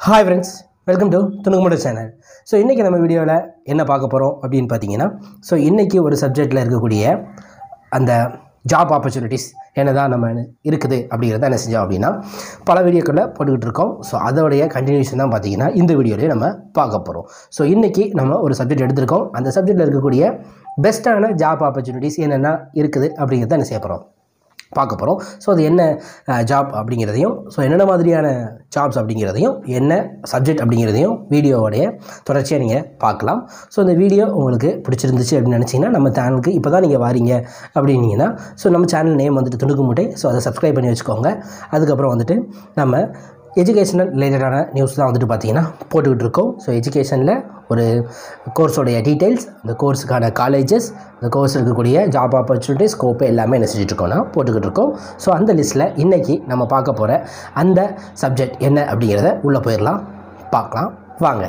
hi friends welcome to துணுக்குமுட channel so இன்றைக்கி நம்ம வீடியோவில் என்ன பார்க்க போகிறோம் அப்படின்னு பார்த்தீங்கன்னா ஸோ இன்றைக்கி ஒரு சப்ஜெக்டில் இருக்கக்கூடிய அந்த ஜாப் ஆப்பர்ச்சுனிட்டிஸ் என்னதான் நம்ம இருக்குது அப்படிங்கிறத என்ன செஞ்சோம் அப்படின்னா பல வீடியோக்களில் போட்டுக்கிட்டு இருக்கோம் ஸோ அதோடைய கண்டினியூஷன் தான் பார்த்தீங்கன்னா இந்த வீடியோலேயே நம்ம பார்க்க போகிறோம் ஸோ இன்றைக்கி நம்ம ஒரு சப்ஜெக்ட் எடுத்திருக்கோம் அந்த சப்ஜெக்டில் இருக்கக்கூடிய பெஸ்ட்டான ஜாப் ஆப்பர்ச்சுனிட்டிஸ் என்னென்ன இருக்குது அப்படிங்கிறத என்ன செய்ய போகிறோம் பார்க்க போகிறோம் ஸோ அது என்ன ஜாப் அப்படிங்கிறதையும் ஸோ என்னென்ன மாதிரியான ஜாப்ஸ் அப்படிங்கிறதையும் என்ன சப்ஜெக்ட் அப்படிங்கிறதையும் வீடியோவோடைய தொடர்ச்சியாக நீங்கள் பார்க்கலாம் ஸோ இந்த வீடியோ உங்களுக்கு பிடிச்சிருந்துச்சு அப்படின்னு நினச்சிங்கன்னா நம்ம சேனலுக்கு இப்போ தான் நீங்கள் வாரீங்க அப்படின்னீங்கன்னா ஸோ நம்ம சேனல் நேம் வந்துட்டு துணுக்கு மூட்டை ஸோ அதை சப்ஸ்கிரைப் பண்ணி வச்சுக்கோங்க அதுக்கப்புறம் வந்துட்டு நம்ம எஜுகேஷனல் ரிலேட்டடான நியூஸ் தான் வந்துட்டு பார்த்தீங்கன்னா போட்டுக்கிட்டு இருக்கோம் ஸோ எஜுகேஷனில் ஒரு கோர்ஸோடைய டீட்டெயில்ஸ் அந்த கோர்ஸுக்கான காலேஜஸ் அந்த கோர்ஸ் இருக்கக்கூடிய ஜாப் ஆப்பர்ச்சுனிட்டி ஸ்கோப்பு எல்லாமே என்ன செஞ்சுட்டு இருக்கோம்னா போட்டுக்கிட்டு இருக்கோம் ஸோ அந்த லிஸ்ட்டில் இன்றைக்கி நம்ம பார்க்க போகிற அந்த சப்ஜெக்ட் என்ன அப்படிங்கிறத உள்ளே போயிடலாம் பார்க்கலாம் வாங்க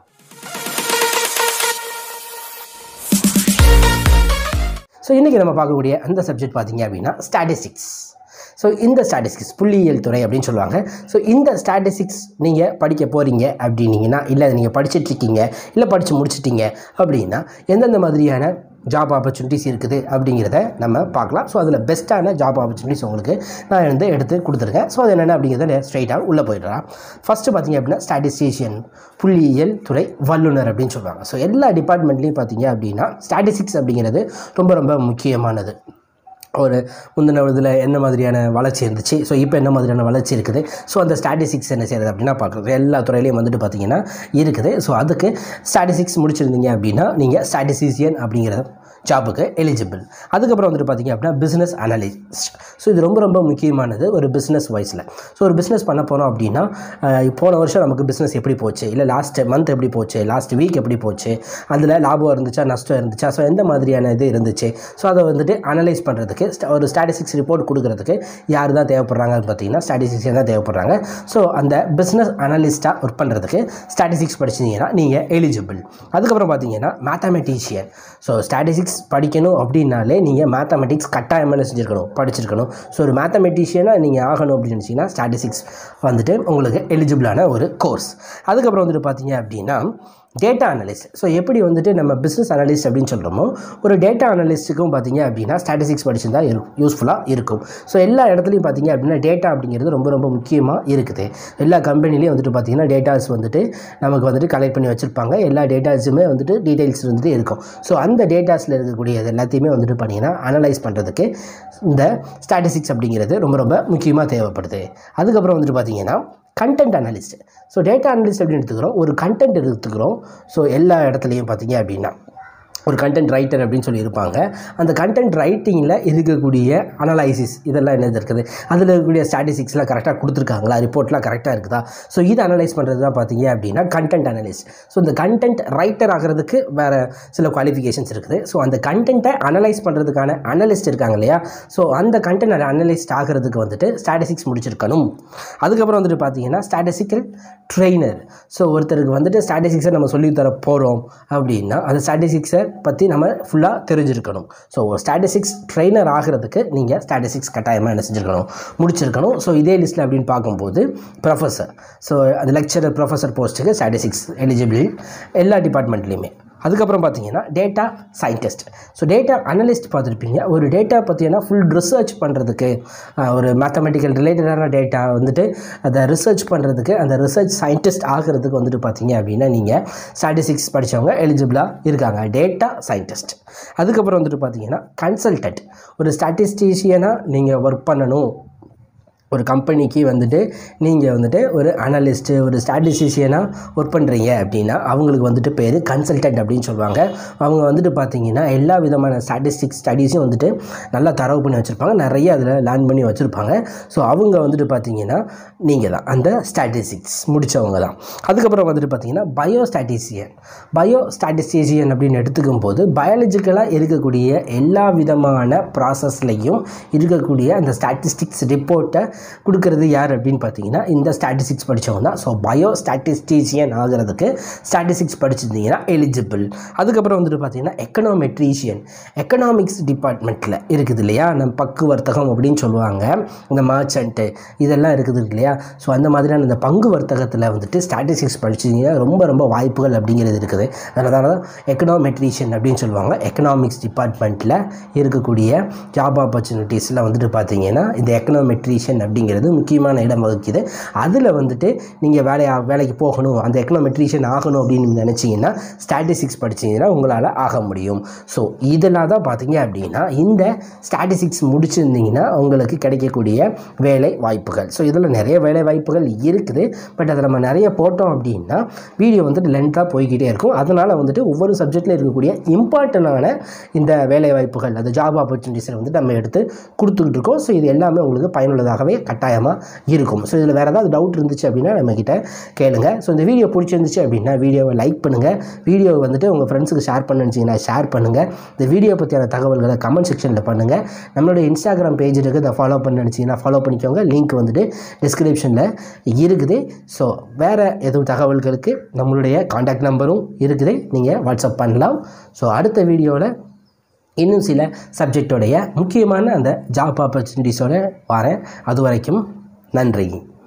ஸோ இன்றைக்கி நம்ம பார்க்கக்கூடிய அந்த சப்ஜெக்ட் பார்த்தீங்க அப்படின்னா ஸ்டாட்டிஸ்டிக்ஸ் ஸோ இந்த ஸ்டாட்டிஸ்டிக்ஸ் புள்ளியியல் துறை அப்படின்னு சொல்லுவாங்க ஸோ இந்த ஸ்டாட்டிஸ்டிக்ஸ் நீங்கள் படிக்க போகிறீங்க அப்படின்னீங்கன்னா இல்லை நீங்கள் படிச்சிட்ருக்கீங்க இல்லை படித்து முடிச்சிட்டீங்க அப்படின்னா எந்தெந்த மாதிரியான ஜாப் ஆப்பர்ச்சுனிட்டிஸ் இருக்குது அப்படிங்கிறத நம்ம பார்க்கலாம் ஸோ அதில் பெஸ்ட்டான ஜாப் ஆப்பர்ச்சுனிட்டிஸ் உங்களுக்கு நான் வந்து எடுத்து கொடுத்துருக்கேன் ஸோ அது என்னென்ன அப்படிங்கிறத ஸ்ட்ரைட்டாக உள்ளே போயிடுறேன் ஃபஸ்ட்டு பார்த்தீங்க அப்படின்னா ஸ்டாட்டிஸ்டிஷியன் புள்ளியியல் துறை வல்லுநர் அப்படின்னு சொல்லுவாங்க ஸோ எல்லா டிபார்ட்மெண்ட்லேயும் பார்த்தீங்க அப்படின்னா ஸ்டாட்டிஸ்டிக்ஸ் அப்படிங்கிறது ரொம்ப ரொம்ப முக்கியமானது ஒரு முந்தின இதில் என்ன மாதிரியான வளர்ச்சி இருந்துச்சு ஸோ இப்போ என்ன மாதிரியான வளர்ச்சி இருக்குது ஸோ அந்த ஸ்டாட்டிஸ்டிக்ஸ் என்ன செய்கிறது அப்படின்னா பார்க்குறது எல்லா துறையிலையும் வந்துட்டு பார்த்தீங்கன்னா இருக்குது ஸோ அதுக்கு ஸ்டாட்டிஸ்டிக்ஸ் முடிச்சிருந்தீங்க அப்படின்னா நீங்கள் ஸ்டாட்டிஸ்டிஷியன் அப்படிங்கிறத ஜாபுக்கு எலிஜிபிள் அதுக்கப்புறம் வந்துட்டு பார்த்தீங்க அப்படின்னா பிஸ்னஸ் அனலிஸ்ட் ஸோ இது ரொம்ப ரொம்ப முக்கியமானது ஒரு பிஸ்னஸ் வைஸில் ஸோ ஒரு பிஸ்னஸ் பண்ண போகிறோம் அப்படின்னா அஹ், போன வருஷம் நமக்கு பிஸ்னஸ் எப்படி போச்சு இல்லை லாஸ்ட் மந்த் எப்படி போச்சு லாஸ்ட் வீக் எப்படி போச்சு அதில் லாபம் இருந்துச்சா நஷ்டம் இருந்துச்சா ஸோ எந்த மாதிரியான இது இருந்துச்சு ஸோ அதை வந்துட்டு அனலைஸ் பண்ணுறதுக்கு ஒரு ஸ்டாட்டிஸ்டிக்ஸ் ரிப்போர்ட் கொடுக்குறதுக்கு யார் தான் தேவைப்படுறாங்கன்னு பார்த்தீங்கன்னா ஸ்டாட்டிஸ்டிக்ஸியன் தான் தேவைப்படுறாங்க ஸோ அந்த பிஸ்னஸ் அனலிஸ்ட்டாக ஒர்க் பண்ணுறதுக்கு ஸ்டாட்டிஸ்டிக்ஸ் படிச்சிங்கன்னா நீங்கள் எலிஜிபிள் அதுக்கப்புறம் பார்த்தீங்கன்னா மேத்தமெட்டிஷியன் ஸோ ஸ்டாட்டிஸ்டிக்ஸ் படிக்கணும் அப்படின்னாலே நீங்கள் மேத்தமெட்டிக்ஸ் கட்டாயமாக என்ன செஞ்சுருக்கணும் படிச்சிருக்கணும் ஸோ ஒரு மேத்தமெட்டிஷியனாக நீங்கள் ஆகணும் அப்படின்னு நினச்சிங்கன்னா ஸ்டாட்டிஸ்டிக்ஸ் வந்துட்டு உங்களுக்கு எலிஜிபிளான ஒரு கோர்ஸ் அதுக்கப்புறம் வந்துட்டு பார்த்தீங்க அப்படின்னா டேட்டா அனலிஸ்ட் ஸோ எப்படி வந்துட்டு நம்ம பிஸ்னஸ் அனலிஸ்ட் அப்படின்னு சொல்கிறோமோ ஒரு டேட்டா அனலிஸ்ட்டுக்கும் பார்த்தீங்க அப்படின்னா ஸ்டாட்டிஸ்டிக்ஸ் படிச்சிருந்தா இரு யூஸ்ஃபுல்லாக இருக்கும் ஸோ எல்லா இடத்துலையும் பார்த்தீங்க அப்படின்னா டேட்டா அப்படிங்கிறது ரொம்ப ரொம்ப முக்கியமாக இருக்குது எல்லா கம்பெனிலையும் வந்துட்டு பார்த்தீங்கன்னா டேட்டாஸ் வந்துட்டு நமக்கு வந்துட்டு கலெக்ட் பண்ணி வச்சுருப்பாங்க எல்லா டேட்டாஸுமே வந்துட்டு டீட்டெயில்ஸ் வந்துட்டு இருக்கும் ஸோ அந்த டேட்டாஸில் இருக்கக்கூடியது எல்லாத்தையுமே வந்துட்டு பார்த்தீங்கன்னா அனலைஸ் பண்ணுறதுக்கு இந்த ஸ்டாட்டிஸ்டிக்ஸ் அப்படிங்கிறது ரொம்ப ரொம்ப முக்கியமாக தேவைப்படுது அதுக்கப்புறம் வந்துட்டு பார்த்தீங்கன்னா content analyst so data analyst அப்படின்னு எடுத்துக்கிறோம் ஒரு கண்டென்ட் எடுத்துக்கிறோம் ஸோ எல்லா இடத்துலையும் பார்த்தீங்க அப்படின்னா ஒரு கண்டென்ட் ரைட்டர் அப்படின்னு சொல்லி இருப்பாங்க அந்த கண்டென்ட் ரைட்டிங்கில் இருக்கக்கூடிய அனலைசிஸ் இதெல்லாம் என்னது இருக்குது அதில் இருக்கக்கூடிய ஸ்டாட்டிஸ்டிக்ஸ்லாம் கரெக்டாக கொடுத்துருக்காங்களா ரிப்போர்ட்லாம் கரெக்டாக இருக்குதா ஸோ இதை அனலைஸ் பண்ணுறது தான் பார்த்தீங்க அப்படின்னா கண்டென்ட் அனலிஸ்ட் ஸோ இந்த கண்டென்ட் ரைட்டர் ஆகிறதுக்கு வேறு சில குவாலிஃபிகேஷன்ஸ் இருக்குது ஸோ அந்த கண்டென்ட்டை அனலைஸ் பண்ணுறதுக்கான அனலிஸ்ட் இருக்காங்க இல்லையா ஸோ அந்த கண்டென்ட் அனலிஸ்ட் ஆகிறதுக்கு வந்துட்டு ஸ்டாட்டிஸ்டிக்ஸ் முடிச்சிருக்கணும் அதுக்கப்புறம் வந்துட்டு பார்த்தீங்கன்னா ஸ்டாட்டிஸ்டிக்கல் ட்ரெயினர் ஸோ ஒருத்தருக்கு வந்துட்டு ஸ்டாட்டிஸ்டிக்ஸை நம்ம சொல்லித் தர போகிறோம் அப்படின்னா அந்த ஸ்டாட்டிஸ்டிக்ஸை பற்றி நம்ம ஃபுல்லாக தெரிஞ்சிருக்கணும் ஸோ ஒரு ஸ்டாட்டிஸ்டிக்ஸ் ட்ரெயினர் ஆகிறதுக்கு நீங்கள் ஸ்டாட்டிஸ்டிக்ஸ் கட்டாயமாக என்ன செஞ்சுருக்கணும் முடிச்சிருக்கணும் ஸோ இதே லிஸ்ட்டில் அப்படின்னு பார்க்கும்போது ப்ரொஃபஸர் ஸோ அந்த லெக்சரர் ப்ரொஃபஸர் போஸ்ட்டுக்கு ஸ்டாட்டிஸ்டிக்ஸ் எலிஜிபிள் எல்லா டிபார்ட்மெண்ட்லேயுமே அதுக்கப்புறம் பார்த்தீங்கன்னா data scientist so data analyst பார்த்துருப்பீங்க ஒரு டேட்டா பற்றினா ஃபுல் ரிசர்ச் பண்ணுறதுக்கு அஹ், ஒரு மேத்தமெட்டிக்கல் ரிலேட்டடான டேட்டா வந்துட்டு அதை ரிசர்ச் பண்ணுறதுக்கு அந்த ரிசர்ச் சயின்டிஸ்ட் ஆகிறதுக்கு வந்துட்டு பார்த்தீங்க அப்படின்னா நீங்கள் ஸ்டாட்டிஸ்டிக்ஸ் படித்தவங்க எலிஜிபிளாக இருக்காங்க டேட்டா சயின்டிஸ்ட் அதுக்கப்புறம் வந்துட்டு பார்த்தீங்கன்னா கன்சல்டன்ட் ஒரு ஸ்டாட்டிஸ்டிஷியனாக நீங்கள் ஒர்க் பண்ணணும் ஒரு கம்பெனிக்கு வந்துட்டு நீங்கள் வந்துட்டு ஒரு அனலிஸ்ட்டு ஒரு ஸ்டாட்டிஸ்டிஷியனாக ஒர்க் பண்ணுறீங்க அப்படின்னா அவங்களுக்கு வந்துட்டு பேர் கன்சல்டன்ட் அப்படின்னு சொல்லுவாங்க அவங்க வந்துட்டு பார்த்தீங்கன்னா எல்லா விதமான ஸ்டாட்டிஸ்டிக்ஸ் ஸ்டடீஸும் வந்துட்டு நல்லா தரவு பண்ணி வச்சுருப்பாங்க நிறைய அதில் லேர்ன் பண்ணி வச்சுருப்பாங்க ஸோ அவங்க வந்துட்டு பார்த்தீங்கன்னா நீங்கள் தான் அந்த ஸ்டாட்டிஸ்டிக்ஸ் முடித்தவங்க தான் அதுக்கப்புறம் வந்துட்டு பார்த்தீங்கன்னா பயோ ஸ்டாட்டிஸ்டியன் பயோ ஸ்டாட்டிஸ்டிஷியன் அப்படின்னு எடுத்துக்கும் போது பயாலஜிக்கலாக இருக்கக்கூடிய எல்லா விதமான ப்ராசஸ்லையும் இருக்கக்கூடிய அந்த ஸ்டாட்டிஸ்டிக்ஸ் ரிப்போர்ட்டை கொடுக்கறது யார் அப்படின்னு பார்த்தீங்கன்னா இந்த ஸ்டாட்டிஸ்டிக்ஸ் படித்தவங்க தான் ஸோ பயோ ஸ்டாட்டிஸ்டீஷியன் ஆகிறதுக்கு ஸ்டாட்டிஸ்டிக்ஸ் படிச்சிருந்தீங்கன்னா எலிஜிபிள் அதுக்கப்புறம் வந்துட்டு பார்த்தீங்கன்னா எக்கனாமெட்ரீஷியன் எக்கனாமிக்ஸ் டிபார்ட்மெண்ட்டில் இருக்குது இல்லையா நம்ம பக்கு வர்த்தகம் அப்படின்னு சொல்லுவாங்க இந்த மர்ச்சன்ட்டு இதெல்லாம் இருக்குது இல்லையா ஸோ அந்த மாதிரியான இந்த பங்கு வர்த்தகத்தில் வந்துட்டு ஸ்டாட்டிஸ்டிக்ஸ் படிச்சிங்கன்னா ரொம்ப ரொம்ப வாய்ப்புகள் அப்படிங்கிறது இருக்குது அதனால தான் எக்கனாமெட்ரீஷியன் அப்படின்னு சொல்லுவாங்க எக்கனாமிக்ஸ் டிபார்ட்மெண்ட்டில் இருக்கக்கூடிய ஜாப் ஆப்பர்ச்சுனிட்டிஸில் வந்துட்டு பார்த்தீங்கன்னா இந்த எக்கனாமெட்ரீஷியன் அப்படிங்கிறது முக்கியமான இடம் வகிக்குது அதில் வந்துட்டு நீங்கள் வேலையா வேலைக்கு போகணும் அந்த எக்கனாமெட்ரீஷியன் ஆகணும் அப்படின்னு நீங்கள் நினச்சிங்கன்னா ஸ்டாட்டிஸ்டிக்ஸ் படிச்சீங்கன்னா உங்களால் ஆக முடியும் ஸோ இதெல்லாம் தான் பார்த்தீங்க அப்படின்னா இந்த ஸ்டாட்டிஸ்டிக்ஸ் முடிச்சிருந்தீங்கன்னா உங்களுக்கு கிடைக்கக்கூடிய வேலை வாய்ப்புகள் ஸோ இதில் நிறைய வேலை வாய்ப்புகள் இருக்குது பட் அதை நம்ம நிறைய போட்டோம் அப்படின்னா வீடியோ வந்துட்டு லென்த்தாக போய்கிட்டே இருக்கும் அதனால் வந்துட்டு ஒவ்வொரு சப்ஜெக்டில் இருக்கக்கூடிய இம்பார்ட்டண்டான இந்த வேலை வாய்ப்புகள் அந்த ஜாப் ஆப்பர்ச்சுனிட்டிஸை வந்துட்டு நம்ம எடுத்து கொடுத்துக்கிட்டு இருக்கோம் ஸோ இது எல்லாமே உங்களுக்கு பயனுள்ளதாகவே கட்டாயமாக இருக்கும் ஸோ இதில் வேறு ஏதாவது டவுட் இருந்துச்சு அப்படின்னா நம்மக்கிட்ட கேளுங்க ஸோ இந்த வீடியோ பிடிச்சிருந்துச்சு அப்படின்னா வீடியோவை லைக் பண்ணுங்கள் வீடியோவை வந்துட்டு உங்கள் ஃப்ரெண்ட்ஸுக்கு ஷேர் பண்ணுச்சிங்கன்னா ஷேர் பண்ணுங்கள் இந்த வீடியோ பற்றியான தகவல்களை கமெண்ட் செக்ஷனில் பண்ணுங்கள் நம்மளுடைய இன்ஸ்டாகிராம் பேஜ் இருக்குது அதை ஃபாலோ பண்ண நினச்சிங்கன்னா ஃபாலோ பண்ணிக்கோங்க லிங்க் வந்துட்டு டிஸ்கிரிப்ஷனில் இருக்குது ஸோ வேறு எதுவும் தகவல்களுக்கு நம்மளுடைய காண்டாக்ட் நம்பரும் இருக்குது நீங்கள் வாட்ஸ்அப் பண்ணலாம் ஸோ அடுத்த வீடியோவில் இன்னும் சில சப்ஜெக்டோடைய முக்கியமான அந்த ஜாப் ஆப்பர்ச்சுனிட்டிஸோட வரேன் அது வரைக்கும் நன்றி